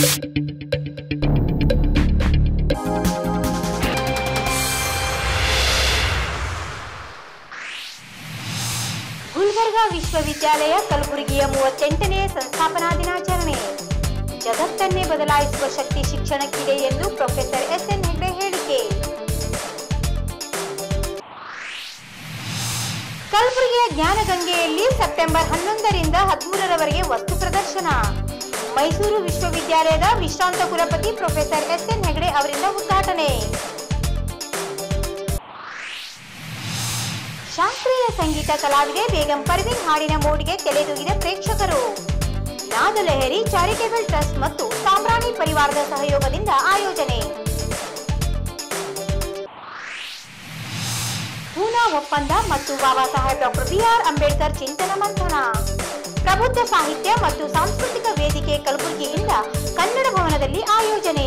ಗುಲ್ಬರ್ಗಾ ವಿಶ್ವವಿದ್ಯಾಲಯ ಕಲಬುರಗಿಯ ಮೂವತ್ತೆಂಟನೇ ಸಂಸ್ಥಾಪನಾ ದಿನಾಚರಣೆ ಜಗತ್ತನ್ನೇ ಬದಲಾಯಿಸುವ ಶಕ್ತಿ ಶಿಕ್ಷಣಕ್ಕಿದೆ ಎಂದು ಪ್ರೊಫೆಸರ್ ಎಸ್ ಎನ್ ಹೆಗ್ಡೆ ಹೇಳಿಕೆ ಕಲಬುರಗಿಯ ಜ್ಞಾನಗಂಗೆಯಲ್ಲಿ ಸೆಪ್ಟೆಂಬರ್ ಹನ್ನೊಂದರಿಂದ ಹದಿಮೂರರವರೆಗೆ ವಸ್ತು ಪ್ರದರ್ಶನ ಮೈಸೂರು ವಿಶ್ವವಿದ್ಯಾಲಯದ ವಿಶ್ರಾಂತ ಕುಲಪತಿ ಪ್ರೊಫೆಸರ್ ಎಸ್ ಎನ್ ಹೆಗ್ಡೆ ಅವರಿಂದ ಉದ್ಘಾಟನೆ ಶಾಸ್ತ್ರೀಯ ಸಂಗೀತ ಕಲಾವಿದೆ ಬೇಗಂ ಪರ್ವೀನ್ ಹಾಡಿನ ಮೋಡಿಗೆ ತಲೆದೂಗಿದ ಪ್ರೇಕ್ಷಕರು ನಾದಲಹರಿ ಚಾರಿಟೇಬಲ್ ಟ್ರಸ್ಟ್ ಮತ್ತು ಸಾಮ್ರಾಣಿ ಪರಿವಾರದ ಸಹಯೋಗದಿಂದ ಆಯೋಜನೆ ಪೂನಾ ಒಪ್ಪಂದ ಮತ್ತು ಬಾಬಾ ಸಾಹೇಬ್ ಡಾಕ್ಟರ್ ಬಿಆರ್ ಅಂಬೇಡ್ಕರ್ ಚಿಂತನ ಮಂಥನ ಪ್ರಬುದ್ಧ ಸಾಹಿತ್ಯ ಮತ್ತು ಸಾಂಸ್ಕೃತಿಕ ವೇದಿಕೆ ಕಲಬುರಗಿಯಿಂದ ಕನ್ನಡ ಭವನದಲ್ಲಿ ಆಯೋಜನೆ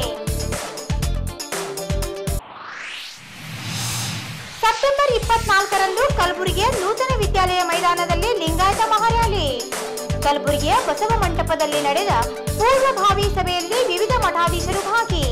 ಸೆಪ್ಟೆಂಬರ್ ಇಪ್ಪತ್ನಾಲ್ಕರಂದು ಕಲಬುರಗಿಯ ನೂತನ ವಿದ್ಯಾಲಯ ಮೈದಾನದಲ್ಲಿ ಲಿಂಗಾಯತ ಮಹಾರ್ಯಾಲಿ ಕಲಬುರಗಿಯ ಬಸವ ಮಂಟಪದಲ್ಲಿ ನಡೆದ ಪೂರ್ವಭಾವಿ ಸಭೆಯಲ್ಲಿ ವಿವಿಧ ಮಠಾಧೀಶರು ಭಾಗಿ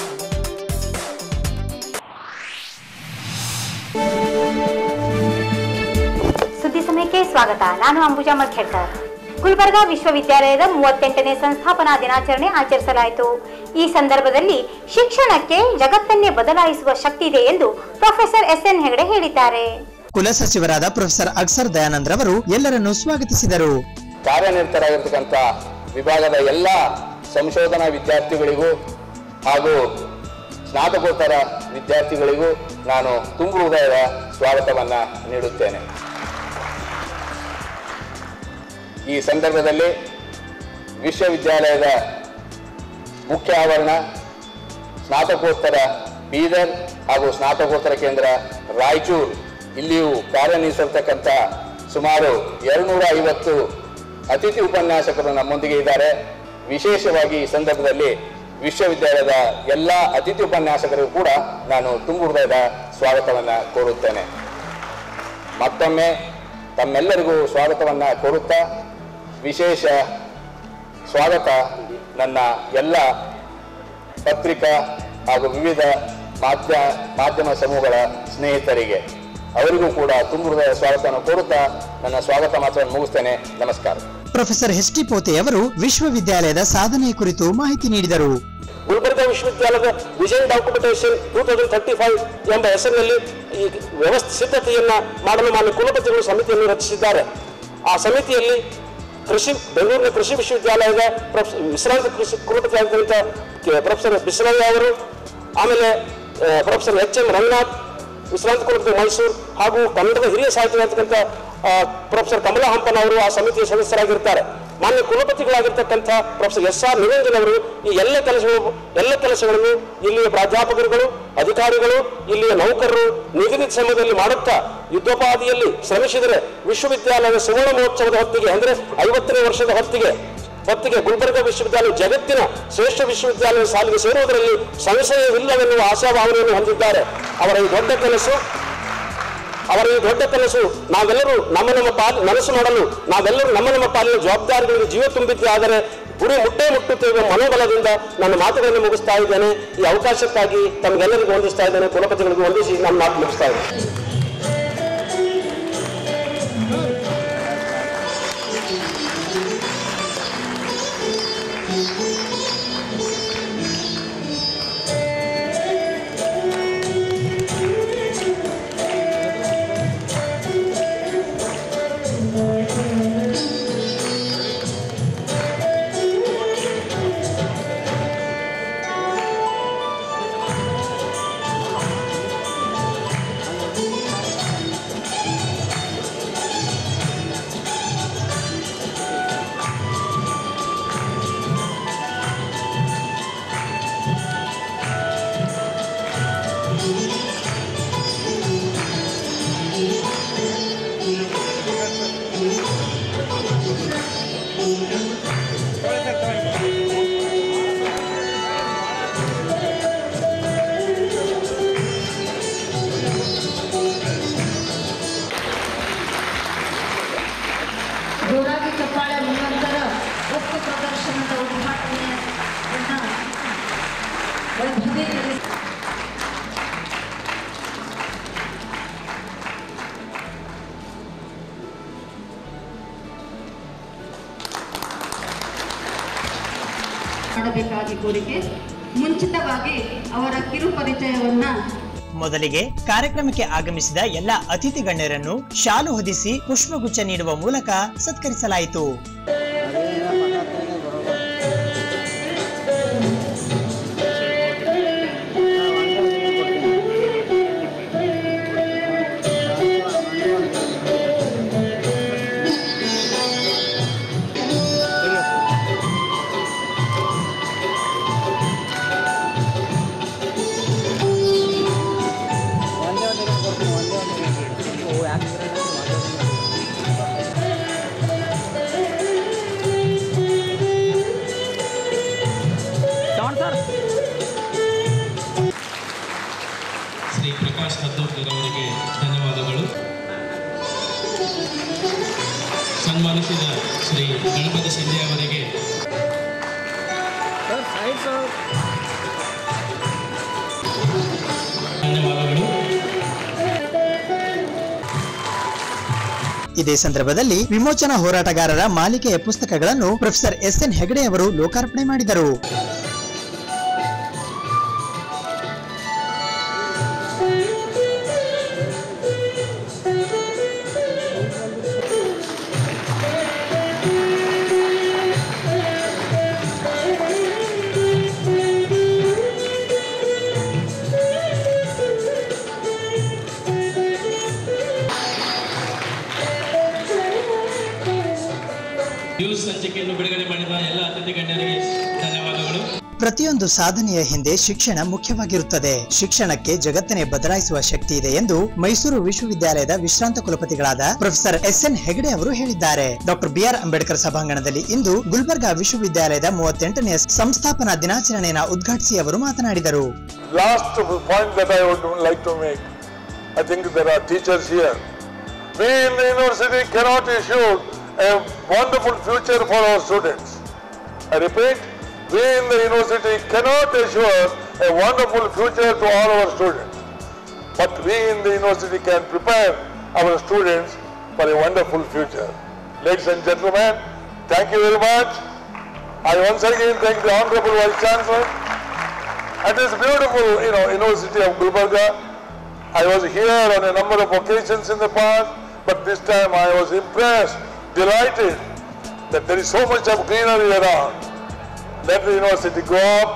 ಸುದ್ದಿ ಸಮಯಕ್ಕೆ ಸ್ವಾಗತ ನಾನು ಅಂಬುಜಾ ಮಖೇಡ್ಕರ್ ಗುಲ್ಬರ್ಗಾ ವಿಶ್ವವಿದ್ಯಾಲಯದ ಮೂವತ್ತೆಂಟನೇ ಸಂಸ್ಥಾಪನಾ ದಿನಾಚರಣೆ ಆಚರಿಸಲಾಯಿತು ಈ ಸಂದರ್ಭದಲ್ಲಿ ಶಿಕ್ಷಣಕ್ಕೆ ಜಗತ್ತನ್ನೇ ಬದಲಾಯಿಸುವ ಶಕ್ತಿ ಇದೆ ಎಂದು ಪ್ರೊಫೆಸರ್ ಎಸ್ ಎನ್ ಹೆಗಡೆ ಹೇಳಿದ್ದಾರೆ ಕುಲಸಚಿವರಾದ ಪ್ರೊಫೆಸರ್ ಅಕ್ಸರ್ ದಯಾನಂದ್ ರವರು ಎಲ್ಲರನ್ನೂ ಸ್ವಾಗತಿಸಿದರು ಕಾರ್ಯನಿರತರಾಗಿರ್ತಕ್ಕಂಥ ವಿಭಾಗದ ಎಲ್ಲ ಸಂಶೋಧನಾ ವಿದ್ಯಾರ್ಥಿಗಳಿಗೂ ಹಾಗೂ ಸ್ನಾತಕೋತ್ತರ ವಿದ್ಯಾರ್ಥಿಗಳಿಗೂ ನಾನು ತುಂಬು ಹೃದಯದ ಸ್ವಾಗತವನ್ನು ನೀಡುತ್ತೇನೆ ಈ ಸಂದರ್ಭದಲ್ಲಿ ವಿಶ್ವವಿದ್ಯಾಲಯದ ಮುಖ್ಯ ಆವರಣ ಸ್ನಾತಕೋತ್ತರ ಬೀದರ್ ಹಾಗೂ ಸ್ನಾತಕೋತ್ತರ ಕೇಂದ್ರ ರಾಯಚೂರು ಇಲ್ಲಿಯೂ ಕಾರ್ಯನಿರ್ವಹಿಸಿರ್ತಕ್ಕಂಥ ಸುಮಾರು ಎರಡುನೂರ ಐವತ್ತು ಅತಿಥಿ ಉಪನ್ಯಾಸಕರು ನಮ್ಮೊಂದಿಗೆ ಇದ್ದಾರೆ ವಿಶೇಷವಾಗಿ ಈ ಸಂದರ್ಭದಲ್ಲಿ ವಿಶ್ವವಿದ್ಯಾಲಯದ ಎಲ್ಲ ಅತಿಥಿ ಉಪನ್ಯಾಸಕರಿಗೂ ಕೂಡ ನಾನು ತುಂಬು ಹೃದಯದ ಸ್ವಾಗತವನ್ನು ಕೋರುತ್ತೇನೆ ಮತ್ತೊಮ್ಮೆ ತಮ್ಮೆಲ್ಲರಿಗೂ ಸ್ವಾಗತವನ್ನು ಕೋರುತ್ತಾ ವಿಶೇಷ ಸ್ವಾಗತ ನನ್ನ ಎಲ್ಲ ಪತ್ರಿಕಾ ಹಾಗೂ ವಿವಿಧ ಮಾಧ್ಯ ಮಾಧ್ಯಮ ಸಮೂಹಗಳ ಸ್ನೇಹಿತರಿಗೆ ಅವರಿಗೂ ಕೂಡ ತುಂಬು ಹೃದಯ ಸ್ವಾಗತವನ್ನು ಕೋರುತ್ತಾ ನನ್ನ ಸ್ವಾಗತ ಮಾತನ್ನು ಮುಗಿಸ್ತೇನೆ ನಮಸ್ಕಾರ ಪ್ರೊಫೆಸರ್ ಎಸ್ ಟಿ ಪೋತೆ ಅವರು ವಿಶ್ವವಿದ್ಯಾಲಯದ ಸಾಧನೆ ಕುರಿತು ಮಾಹಿತಿ ನೀಡಿದರು ಗುಲ್ಬರ್ಗಾ ವಿಶ್ವವಿದ್ಯಾಲಯದ vision documentation two thousand thirty five ಎಂಬ ಹೆಸರಿನಲ್ಲಿ ಈ ವ್ಯವಸ್ಥೆ ಸಿದ್ಧತೆಯನ್ನ ಮಾಡಲು ಮಾನ್ಯ ಕುಲಪತಿಗಳು ಸಮಿತಿಯನ್ನು ರಚಿಸಿದ್ದಾರೆ ಆ ಸಮಿತಿಯಲ್ಲಿ ಕೃಷಿ ಬೆಂಗಳೂರಿನ ಕೃಷಿ ವಿಶ್ವವಿದ್ಯಾಲಯದ ಪ್ರೊಫೆಸರ್ ವಿಶ್ರಾಂತ ಕೃಷಿ ಕುಲಪತಿ ಆಗಿದ್ದಂಥ ಕೆ- ಪ್ರೊಫೆಸರ್ ಬಿಸರಯ್ಯ ಅವರು ಆಮೇಲೆ ಆ, ಪ್ರೊಫೆಸರ್ ಎಚ್ ಎಂ ರಂಗನಾಥ್ ವಿಶ್ರಾಂತ ಕುಲಪತಿ ಮೈಸೂರು ಹಾಗೂ ಕನ್ನಡದ ಹಿರಿಯ ಸಾಹಿತ್ಯವಾಗಿರ್ತಕ್ಕಂಥ ಆ, ಪ್ರೊಫೆಸರ್ ಕಮಲಾ ಹಂಪನ್ ಅವರು ಆ ಸಮಿತಿಯ ಸದಸ್ಯರಾಗಿರ್ತಾರೆ ಮಾನ್ಯ ಕುಲಪತಿಗಳಾಗಿರ್ತಕ್ಕಂಥ ಪ್ರೊಫೆಸರ್ ಎಸ್ ಆರ್ ನಿರಂಜನ್ ಅವರು ಈ ಎಲ್ಲ ಕೆಲಸಗಳು ಎಲ್ಲ ಕೆಲಸಗಳನ್ನು ಇಲ್ಲಿಯ ಪ್ರಾಧ್ಯಾಪಕರುಗಳು ಅಧಿಕಾರಿಗಳು ಇಲ್ಲಿಯ ನೌಕರರು ನಿಗದಿತ ಸಮಯದಲ್ಲಿ ಮಾಡುತ್ತಾ ಯುದ್ಧೋಪಾದಿಯಲ್ಲಿ ಶ್ರಮಿಸಿದರೆ ವಿಶ್ವವಿದ್ಯಾಲಯದ ಸುವರ್ಣ ಮಹೋತ್ಸವದ ಹೊತ್ತಿಗೆ ಅಂದರೆ ಐವತ್ತನೇ ವರ್ಷದ ಹೊತ್ತಿಗೆ ಹೊತ್ತಿಗೆ ಗುಲ್ಬರ್ಗಾ ವಿಶ್ವವಿದ್ಯಾಲಯ ಜಗತ್ತಿನ ಶ್ರೇಷ್ಠ ವಿಶ್ವವಿದ್ಯಾಲಯ ಸಾಲಿಗೆ ಸೇರುವುದರಲ್ಲಿ ಸಂಶಯವಿಲ್ಲವೆನ್ನುವ ಆಶಾಭಾವನೆಯನ್ನು ಹೊಂದಿದ್ದಾರೆ ಅವರ ಈ ದೊಡ್ಡ ಕನಸು ಅವರ ಈ ದೊಡ್ಡ ಕನಸು ನಾವೆಲ್ಲರೂ ನಮ್ಮ ನಮ್ಮ ಪಾಲ್ ನನಸು ಮಾಡಲು ನಾವೆಲ್ಲರೂ ನಮ್ಮ ನಮ್ಮ ಪಾಲಿನ ಜವಾಬ್ದಾರಿಗಳಿಗೆ ಜೀವ ತುಂಬಿದ್ದೆ ಆದರೆ ಗುರಿ ಮುಟ್ಟೇ ಮುಟ್ಟುತ್ತೇವೆ ಮನೋಬಲದಿಂದ ನನ್ನ ಮಾತುಗಳನ್ನು ಮುಗಿಸ್ತಾ ಇದ್ದೇನೆ ಈ ಅವಕಾಶಕ್ಕಾಗಿ ತಮಗೆಲ್ಲರಿಗೂ ವಂದಿಸ್ತಾ ಇದ್ದೇನೆ ಕುಲಪತಿಗಳಿಗೂ ವಂದಿಸಿ ನನ್ನ ಮಾತು ಮುಗಿಸ್ತಾ ಇದ್ದೇನೆ ಮಾಡಬೇಕಾಗಿ ಕೋರಿಕೆ ಮುಂಚಿತವಾಗಿ ಅವರ ಕಿರು ಪರಿಚಯವನ್ನ ಮೊದಲಿಗೆ ಕಾರ್ಯಕ್ರಮಕ್ಕೆ ಆಗಮಿಸಿದ ಎಲ್ಲ ಅತಿಥಿ ಗಣ್ಯರನ್ನು ಶಾಲು ಹೊದಿಸಿ ಪುಷ್ಪಗುಚ್ಛ ನೀಡುವ ಮೂಲಕ ಸತ್ಕರಿಸಲಾಯಿತು ಶ್ರೀ ಪ್ರಕಾಶ್ ಹದ್ದೋಡ್ಕರವರಿಗೆ ಧನ್ಯವಾದಗಳು ಸನ್ಮಾನಿಸಿದ ಶ್ರೀ ಗಣಪತಿ ಶಿಂದೆ ಅವರಿಗೆ ಧನ್ಯವಾದಗಳು ಇದೇ ಸಂದರ್ಭದಲ್ಲಿ ವಿಮೋಚನಾ ಹೋರಾಟಗಾರರ ಮಾಲಿಕೆಯ ಪುಸ್ತಕಗಳನ್ನು ಪ್ರೊಫೆಸರ್ ಎಸ್ ಎನ್ ಹೆಗಡೆ ಅವರು ಲೋಕಾರ್ಪಣೆ ಮಾಡಿದರು ನ್ಯೂಸ್ ಸಂಚಿಕೆಯನ್ನು ಬಿಡುಗಡೆ ಮಾಡಿದ ಎಲ್ಲ ಅತಿಥಿ ಗಣ್ಯರಿಗೆ ಧನ್ಯವಾದಗಳು ಪ್ರತಿಯೊಂದು ಸಾಧನೆಯ ಹಿಂದೆ ಶಿಕ್ಷಣ ಮುಖ್ಯವಾಗಿರುತ್ತದೆ ಶಿಕ್ಷಣಕ್ಕೆ ಜಗತ್ತನ್ನೇ ಬದಲಾಯಿಸುವ ಶಕ್ತಿ ಇದೆ ಎಂದು ಮೈಸೂರು ವಿಶ್ವವಿದ್ಯಾಲಯದ ವಿಶ್ರಾಂತ ಕುಲಪತಿಗಳಾದ ಪ್ರೊಫೆಸರ್ ಎಸ್ ಎನ್ ಹೆಗಡೆ ಅವರು ಹೇಳಿದ್ದಾರೆ ಡಾಕ್ಟರ್ ಬಿಆರ್ ಅಂಬೇಡ್ಕರ್ ಸಭಾಂಗಣದಲ್ಲಿ ಇಂದು ಗುಲ್ಬರ್ಗಾ ವಿಶ್ವವಿದ್ಯಾಲಯದ ಮೂವತ್ತೆಂಟನೆಯ ಸಂಸ್ಥಾಪನಾ ದಿನಾಚರಣೆಯನ್ನು ಉದ್ಘಾಟಿಸಿ ಅವರು ಮಾತನಾಡಿದರು last point that I would like to make, I think there are teachers here. We in the university cannot issue a wonderful future for our students. I repeat, we in the university cannot assure a wonderful future to all our students. But we in the university can prepare our students for a wonderful future. Ladies and gentlemen, thank you very much. I once again thank the Honorable Vice Chancellor at this beautiful, you know, University of Gulbarga. I was here on a number of occasions in the past, but this time I was impressed, delighted that there is so much of greenery around. Let the university go up.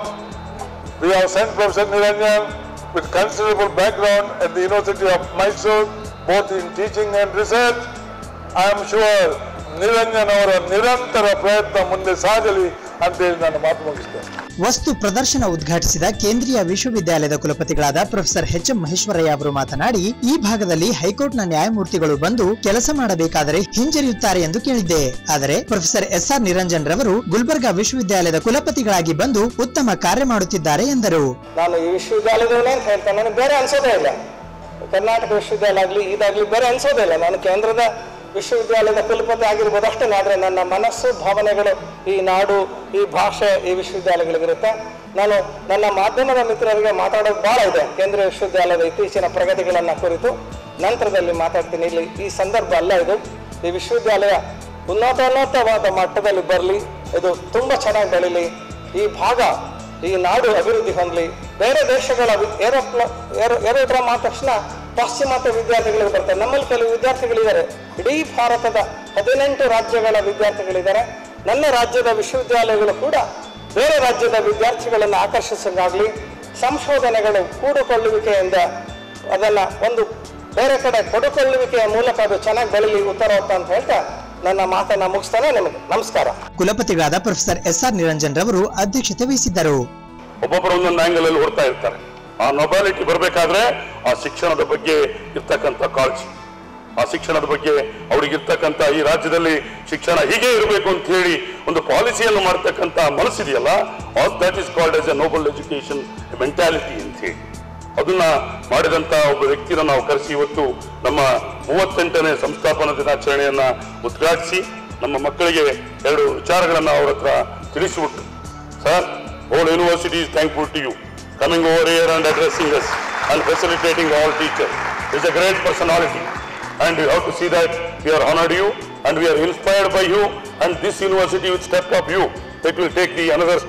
We have sent Professor Niranjan with considerable background at the University of Mysore, both in teaching and research. I am sure Niranjan ಅವರ ನಿರಂತರ ಪ್ರಯತ್ನ ಮುಂದೆ ಸಾಗಲಿ ಅಂತೇಳಿ ನಾನು ಮಾತು ಮುಗಿಸ್ತೇನೆ ವಸ್ತು ಪ್ರದರ್ಶನ ಉದ್ಘಾಟಿಸಿದ ಕೇಂದ್ರೀಯ ವಿಶ್ವವಿದ್ಯಾಲಯದ ಕುಲಪತಿಗಳಾದ ಪ್ರೊಫೆಸರ್ ಎಚ್ ಎಂ ಮಹೇಶ್ವರಯ್ಯ ಅವರು ಮಾತನಾಡಿ ಈ ಭಾಗದಲ್ಲಿ ಹೈಕೋರ್ಟ್ನ ನ್ಯಾಯಮೂರ್ತಿಗಳು ಬಂದು ಕೆಲಸ ಮಾಡಬೇಕಾದರೆ ಹಿಂಜರಿಯುತ್ತಾರೆ ಎಂದು ಕೇಳಿದ್ದೆ ಆದರೆ ಪ್ರೊಫೆಸರ್ ಎಸ್ ಆರ್ ನಿರಂಜನ್ ರವರು ಗುಲ್ಬರ್ಗಾ ವಿಶ್ವವಿದ್ಯಾಲಯದ ಕುಲಪತಿಗಳಾಗಿ ಬಂದು ಉತ್ತಮ ಕಾರ್ಯ ಮಾಡುತ್ತಿದ್ದಾರೆ ಎಂದರು ನಾನು ಈ ವಿಶ್ವವಿದ್ಯಾಲಯದವನೇ ಅಂತ ಹೇಳ್ತೇನೆ ನನಗೆ ಬೇರೆ ಅನ್ಸೋದೇ ಇಲ್ಲ ಕರ್ನಾಟಕ ವಿಶ್ವವಿದ್ಯಾಲಯ ಆಗಲಿ ಇದಾಗಲಿ ಬೇರೆ ಅನ್ಸೋದೇ ಇಲ್ಲ ನಾನು ಕೇಂದ್ರದ ವಿಶ್ವವಿದ್ಯಾಲಯದ ಕುಲಪತಿ ಆಗಿರ್ಬೋದು ಅಷ್ಟೇ ಆದರೆ ನನ್ನ ಮನಸ್ಸು ಭಾವನೆಗಳು ಈ ನಾಡು ಈ ಭಾಷೆ ಈ ವಿಶ್ವವಿದ್ಯಾಲಯಗಳಿಗಿರುತ್ತೆ ನಾನು ನನ್ನ ಮಾಧ್ಯಮದ ಮಿತ್ರರಿಗೆ ಮಾತಾಡೋದು ಭಾಳ ಇದೆ ಕೇಂದ್ರೀಯ ವಿಶ್ವವಿದ್ಯಾಲಯದ ಇತ್ತೀಚಿನ ಪ್ರಗತಿಗಳನ್ನು ಕುರಿತು ನಂತರದಲ್ಲಿ ಮಾತಾಡ್ತೀನಿ ಇಲ್ಲಿ ಈ ಸಂದರ್ಭ ಅಲ್ಲ ಇದು ಈ ವಿಶ್ವವಿದ್ಯಾಲಯ ಉನ್ನತೋನ್ನತವಾದ ಮಟ್ಟದಲ್ಲಿ ಬರಲಿ ಇದು ತುಂಬ ಚೆನ್ನಾಗಿ ಬೆಳೀಲಿ ಈ ಭಾಗ ಈ ನಾಡು ಅಭಿವೃದ್ಧಿ ಹೊಂದಲಿ ಬೇರೆ ದೇಶಗಳ ವಿ- ಏರೋಪ್ಲ ಏರೋ ಏರೋಡ್ರಾಮ್ ಆದ ತಕ್ಷಣ ಪಾಶ್ಚಿಮಾತ್ಯ ವಿದ್ಯಾರ್ಥಿಗಳಿಗೆ ಬರ್ತಾರೆ ನಮ್ಮಲ್ಲಿ ಕೆಲವು ವಿದ್ಯಾರ್ಥಿಗಳಿದ್ದಾರೆ ಇಡೀ ಭಾರತದ ಹದಿನೆಂಟು ರಾಜ್ಯಗಳ ವಿದ್ಯಾರ್ಥಿಗಳಿದ್ದಾರೆ ನನ್ನ ರಾಜ್ಯದ ವಿಶ್ವವಿದ್ಯಾಲಯಗಳು ಕೂಡ ಬೇರೆ ರಾಜ್ಯದ ವಿದ್ಯಾರ್ಥಿಗಳನ್ನು ಆಕರ್ಷಿಸೋಕ್ಕಾಗಲಿ ಸಂಶೋಧನೆಗಳು ಕೂಡಿಕೊಳ್ಳುವಿಕೆಯಿಂದ ಅದನ್ನು ಒಂದು ಬೇರೆ ಕಡೆ ಕೊಡುಕೊಳ್ಳುವಿಕೆಯ ಮೂಲಕ ಅದು ಚೆನ್ನಾಗಿ ಬೆಳೀಲಿ ಉತ್ತರೋತ್ತ ಅಂತ ಹೇಳ್ತಾ ನನ್ನ ಮಾತನ್ನ ಮುಗಿಸ್ತಾನೆ ನಿಮಗೆ ನಮಸ್ಕಾರ ಕುಲಪತಿಗಳಾದ ಪ್ರೊಫೆಸರ್ ಎಸ್ ಆರ್ ನಿರಂಜನ್ ರವರು ಅಧ್ಯಕ್ಷತೆ ವಹಿಸಿದ್ದರು ಒಬ್ಬೊಬ್ಬರು ಒಂದೊಂದು ಆಂಗಲ್ ಅಲ್ಲಿ ಓಡ್ತಾ ಇರ್ತಾರೆ ಆ ನೊಬಾಲಿಟಿ ಬರಬೇಕಾದ್ರೆ ಆ ಶಿಕ್ಷಣದ ಬಗ್ಗೆ ಇರ್ತಕ್ಕಂಥ ಕಾಳಜಿ ಆ ಶಿಕ್ಷಣದ ಬಗ್ಗೆ ಅವರಿಗಿರ್ತಕ್ಕಂಥ ಈ ರಾಜ್ಯದಲ್ಲಿ ಶಿಕ್ಷಣ ಹೀಗೆ ಇರಬೇಕು ಅಂತ ಹೇಳಿ ಒಂದು ಪಾಲಿಸಿಯನ್ನು ಮಾಡ್ತಕ್ಕಂಥ ಮನಸ್ಸಿದೆಯಲ್ಲ all that is called as a noble education mentality ಅಂತ ಹೇಳಿ ಅದನ್ನ ಮಾಡಿದಂತ ಒಬ್ಬ ವ್ಯಕ್ತಿನ ನಾವು ಕರೆಸಿ ಇವತ್ತು ನಮ್ಮ ಮೂವತ್ತೆಂಟನೇ ಸಂಸ್ಥಾಪನಾ ದಿನಾಚರಣೆಯನ್ನ ಉದ್ಘಾಟಿಸಿ ನಮ್ಮ ಮಕ್ಕಳಿಗೆ ಎರಡು ವಿಚಾರಗಳನ್ನ ಅವ್ರ ಹತ್ರ ತಿಳಿಸಿಬಿಟ್ಟು sir whole university is thankful to you coming over here and addressing us and facilitating all teachers. It's a great personality and you have to see that we are honored you and we are inspired by you and this university will step up you. It will take the another step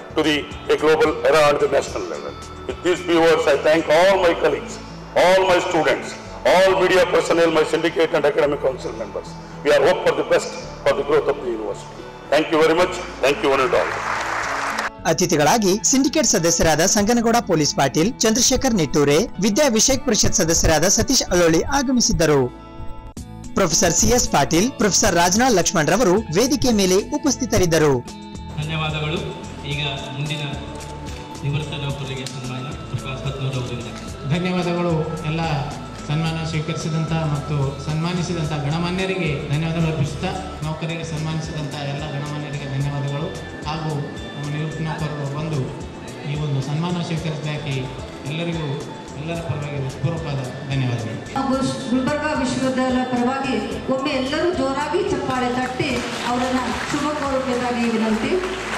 to the a global era and the national level. With these few words, I thank all my colleagues, all my students, all media personnel, my syndicate and academic council members. We are hope for the best for the growth of the university. Thank you very much. Thank you one and all. ಅತಿಥಿಗಳಾಗಿ syndicate ಸದಸ್ಯರಾದ Sanganagouda police Patil Chandrashekhar Nittoore ವಿದ್ಯಾ ವಿಷಯಕ್ ಪರಿಷತ್ ಸದಸ್ಯರಾದ ಸತೀಶ್ ಅಲ್ಲೋಳಿ ಆಗಮಿಸಿದ್ದರು professor CS Patil professor Rajnath Laxman ರವರು ವೇದಿಕೆ ಮೇಲೆ ಉಪಸ್ಥಿತರಿದ್ದರು ಧನ್ಯವಾದಗಳು ಈಗ ಮುಂದಿನ ನಿವೃತ್ತ ನೌಕರರಿಗೆ ಸನ್ಮಾನ ಪ್ರಕಾಶ್ ಅವರಿಂದ ಧನ್ಯವಾದಗಳು ಎಲ್ಲ ಸನ್ಮಾನ ಸ್ವೀಕರಿಸಿದಂಥ ಮತ್ತು ಸನ್ಮಾನಿಸಿದಂಥ ಗಣಮಾನ್ಯರಿಗೆ ಧನ್ಯವಾದಗಳು ಅರ್ಪಿಸುತ್ತಾ ನೌಕರಿಗೆ ಸನ್ಮಾನಿಸಿದಂಥ ಎಲ್ಲ ಗಣಮಾನ್ಯರಿಗೆ ಧನ್ಯವಾದಗಳು ಹಾಗೂ ನಮ್ಮ ನಿವೃತ್ತ ನೌಕರರು ಬಂದು ಈ ಒಂದು ಸನ್ಮಾನ ಸ್ವೀಕರಿಸಿದ್ದಕ್ಕೆ ಎಲ್ಲರಿಗೂ ಎಲ್ಲರ ಪರವಾಗಿ ಹೃತ್ಪೂರ್ವಕವಾದ ಧನ್ಯವಾದಗಳು ಹಾಗೂ ಶ್- ಗುಲ್ಬರ್ಗಾ ವಿಶ್ವವಿದ್ಯಾಲಯ ಪರವಾಗಿ ಒಮ್ಮೆ ಎಲ್ಲರೂ ಜೋರಾಗಿ ಚಪ್ಪಾಳೆ ತಟ್ಟಿ ಅವರನ್ನು ಶುಭ ಕೋರಬೇಕಾಗಿ ವಿನಂತಿ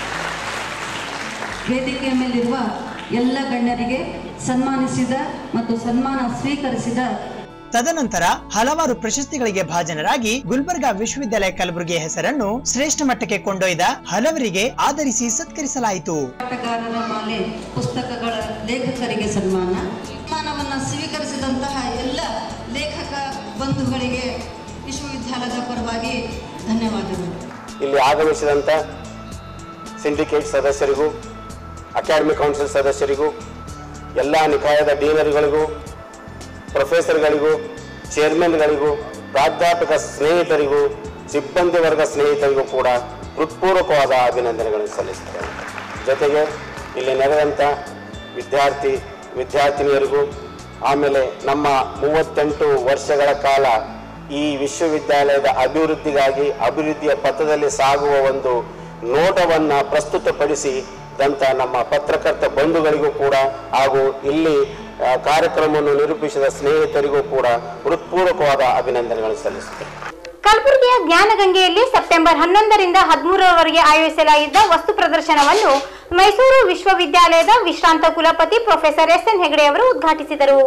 ವೇದಿಕೆಯ ಮೇಲಿರುವ ಎಲ್ಲ ಗಣ್ಯರಿಗೆ ಸನ್ಮಾನಿಸಿದ ಮತ್ತು ಸನ್ಮಾನ ಸ್ವೀಕರಿಸಿದ ತದನಂತರ ಹಲವಾರು ಪ್ರಶಸ್ತಿಗಳಿಗೆ ಭಾಜನರಾಗಿ ಗುಲ್ಬರ್ಗಾ ವಿಶ್ವವಿದ್ಯಾಲಯ ಕಲಬುರಗಿಯ ಹೆಸರನ್ನು ಶ್ರೇಷ್ಠ ಮಟ್ಟಕ್ಕೆ ಕೊಂಡೊಯ್ದ ಹಲವರಿಗೆ ಆದರಿಸಿ ಸತ್ಕರಿಸಲಾಯಿತು ಆಟಗಾರರ ಮಾಲೆ ಪುಸ್ತಕಗಳ ಲೇಖಕರಿಗೆ ಸನ್ಮಾನ ಸನ್ಮಾನವನ್ನು ಸ್ವೀಕರಿಸಿದಂತಹ ಎಲ್ಲ ಲೇಖಕ ಬಂಧುಗಳಿಗೆ ವಿಶ್ವವಿದ್ಯಾಲಯದ ಪರವಾಗಿ ಧನ್ಯವಾದಗಳು ಇಲ್ಲಿ ಆಗಮಿಸಿದಂಥ ಸಿಂಡಿಕೇಟ್ ಸದಸ್ಯರಿಗೂ ಅಕಾಡೆಮಿಕ್ ಕೌನ್ಸಿಲ್ ಸದಸ್ಯರಿಗೂ ಎಲ್ಲ ನಿಕಾಯದ ಡೀನರ್ಗಳಿಗೂ ಪ್ರೊಫೆಸರ್ಗಳಿಗೂ ಚೇರ್ಮನ್ಗಳಿಗೂ ಪ್ರಾಧ್ಯಾಪಕ ಸ್ನೇಹಿತರಿಗೂ ಸಿಬ್ಬಂದಿ ವರ್ಗ ಸ್ನೇಹಿತರಿಗೂ ಕೂಡ ಹೃತ್ಪೂರ್ವಕವಾದ ಅಭಿನಂದನೆಗಳನ್ನು ಸಲ್ಲಿಸುತ್ತೇನೆ ಜೊತೆಗೆ ಇಲ್ಲಿ ನೆರೆದಂಥ ವಿದ್ಯಾರ್ಥಿ ವಿದ್ಯಾರ್ಥಿನಿಯರಿಗೂ ಆಮೇಲೆ ನಮ್ಮ ಮೂವತ್ತೆಂಟು ವರ್ಷಗಳ ಕಾಲ ಈ ವಿಶ್ವವಿದ್ಯಾಲಯದ ಅಭಿವೃದ್ಧಿಗಾಗಿ ಅಭಿವೃದ್ಧಿಯ ಪಥದಲ್ಲಿ ಸಾಗುವ ಒಂದು ನೋಟವನ್ನು ಪ್ರಸ್ತುತಪಡಿಸಿದಂಥ ನಮ್ಮ ಪತ್ರಕರ್ತ ಬಂಧುಗಳಿಗೂ ಕೂಡ ಹಾಗೂ ಇಲ್ಲಿ ಆ, ಕಾರ್ಯಕ್ರಮವನ್ನು ನಿರೂಪಿಸಿದ ಸ್ನೇಹಿತರಿಗೂ ಕೂಡ ಹೃತ್ಪೂರ್ವಕವಾದ ಅಭಿನಂದನೆಗಳನ್ನು ಸಲ್ಲಿಸುತ್ತೇನೆ ಕಲಬುರಗಿಯ ಜ್ಞಾನಗಂಗೆಯಲ್ಲಿ ಸೆಪ್ಟೆಂಬರ್ ಹನ್ನೊಂದರಿಂದ ಹದಿಮೂರರವರೆಗೆ ಆಯೋಜಿಸಲಾಗಿದ್ದ ವಸ್ತು ಪ್ರದರ್ಶನವನ್ನು ಮೈಸೂರು ವಿಶ್ವವಿದ್ಯಾಲಯದ ವಿಶ್ರಾಂತ ಕುಲಪತಿ ಪ್ರೊಫೆಸರ್ ಎಸ್ ಎನ್ ಹೆಗಡೆ ಅವರು ಉದ್ಘಾಟಿಸಿದರು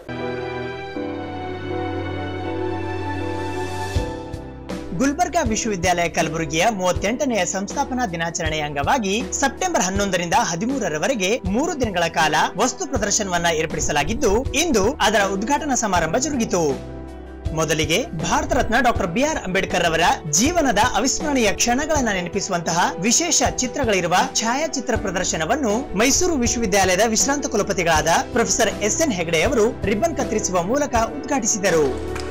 ಗುಲ್ಬರ್ಗಾ ವಿಶ್ವವಿದ್ಯಾಲಯ ಕಲಬುರಗಿಯ ಮೂವತ್ತೆಂಟನೆಯ ಸಂಸ್ಥಾಪನಾ ದಿನಾಚರಣೆಯ ಅಂಗವಾಗಿ ಸೆಪ್ಟೆಂಬರ್ ಹನ್ನೊಂದರಿಂದ ಹದಿಮೂರರವರೆಗೆ ಮೂರು ದಿನಗಳ ಕಾಲ ವಸ್ತು ಪ್ರದರ್ಶನವನ್ನ ಏರ್ಪಡಿಸಲಾಗಿದ್ದು ಇಂದು ಅದರ ಉದ್ಘಾಟನಾ ಸಮಾರಂಭ ಜರುಗಿತು ಮೊದಲಿಗೆ ಭಾರತ ರತ್ನ ಡಾಕ್ಟರ್ ಬಿಆರ್ ಅಂಬೇಡ್ಕರ್ ಅವರ ಜೀವನದ ಅವಿಸ್ಮರಣೀಯ ಕ್ಷಣಗಳನ್ನ ನೆನಪಿಸುವಂತಹ ವಿಶೇಷ ಚಿತ್ರಗಳಿರುವ ಛಾಯಾಚಿತ್ರ ಪ್ರದರ್ಶನವನ್ನು ಮೈಸೂರು ವಿಶ್ವವಿದ್ಯಾಲಯದ ವಿಶ್ರಾಂತ ಕುಲಪತಿಗಳಾದ ಪ್ರೊಫೆಸರ್ ಎಸ್ ಎನ್ ಹೆಗಡೆ ಅವರು ರಿಬ್ಬನ್ ಕತ್ತರಿಸುವ ಮೂಲಕ ಉದ್ಘಾಟಿಸಿದರು